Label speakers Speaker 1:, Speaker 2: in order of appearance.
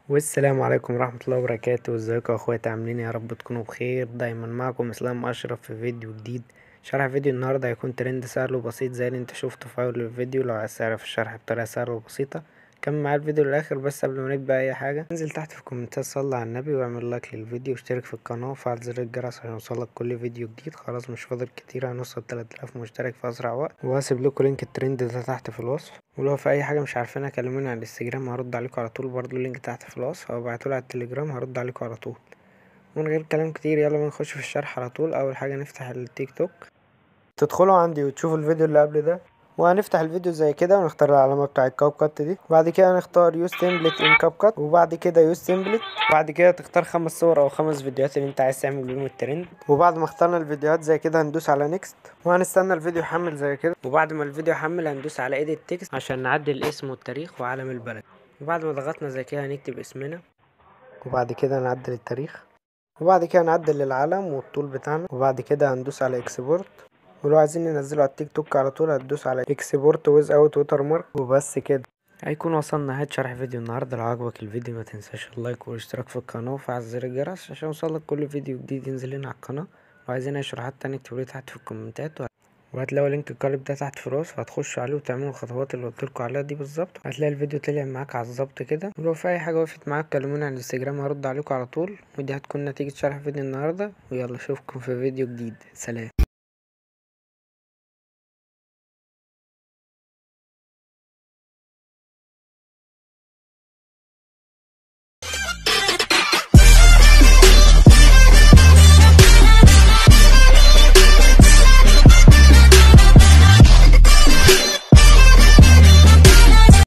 Speaker 1: والسلام عليكم ورحمة الله وبركاته ازيكم يا اخواتي عاملين إيه؟ يا رب تكونوا بخير دايما معكم اسلام اشرف في فيديو جديد شرح فيديو النهاردة هيكون ترند سهل وبسيط زي اللي انت شفته في اول الفيديو لو عايز تعرف الشرح بطريقة سهلة وبسيطة كمل معايا الفيديو للاخر بس قبل ما نبدأ اي حاجة انزل تحت في الكومنتات صلي على النبي واعمل لايك للفيديو واشترك في القناة وفعل زر الجرس عشان يوصلك كل فيديو جديد خلاص مش فاضل كتير هنوصل 3000 مشترك في اسرع وقت وهسيب لكم لينك الترند ده تحت في الوصف ولو في اي حاجه مش عارفينها كلموني على الانستجرام هرد عليكم على طول برضو اللينك تحت في الوصف او ابعتولي على التليجرام هرد عليكم على طول من غير كلام كتير يلا بينا نخش في الشرح على طول اول حاجه نفتح التيك توك تدخلوا عندي وتشوفوا الفيديو اللي قبل ده وهنفتح الفيديو زي كده ونختار العلامة بتاع الكاب كات دي بعد كده نختار يوز تمبلت ان كاب كات وبعد كده يوز تمبلت بعد كده تختار خمس صور او خمس فيديوهات اللي انت عايز تعمل بيهم الترند وبعد ما اخترنا الفيديوهات زي كده هندوس على نيكست وهنستنى الفيديو يحمل زي كده وبعد ما الفيديو يحمل هندوس على ايديت تكست عشان نعدل الاسم والتاريخ وعلم البلد وبعد ما ضغطنا زي كده هنكتب اسمنا وبعد كده نعدل التاريخ وبعد كده نعدل العلم والطول بتاعنا وبعد كده هندوس على اكسبورت ولو عايزين ننزله على التيك توك على طول هتدوس على اكسبورت ويز اوت ووتر مارك وبس كده هيكون وصلنا نهاية شرح فيديو النهاردة لو عجبك الفيديو ما تنساش اللايك والاشتراك في القناة وفعل زر الجرس عشان يوصلك كل فيديو جديد ينزل لنا على القناة وعايزين اي شروحات تانية اكتبولي تحت في الكومنتات وهتلاقوا لينك القالب ده تحت في الوصف هتخشوا عليه وتعملوا الخطوات اللي قلتلكوا عليها دي بالظبط هتلاقي الفيديو طلع معاك على الظبط كده ولو في اي حاجه وقفت معاك كلموني على الانستجرام هرد عليكم على طول ودي هتكون نتيجه شرح فيديو النهارده ويلا اشوفكم في فيديو جديد سلام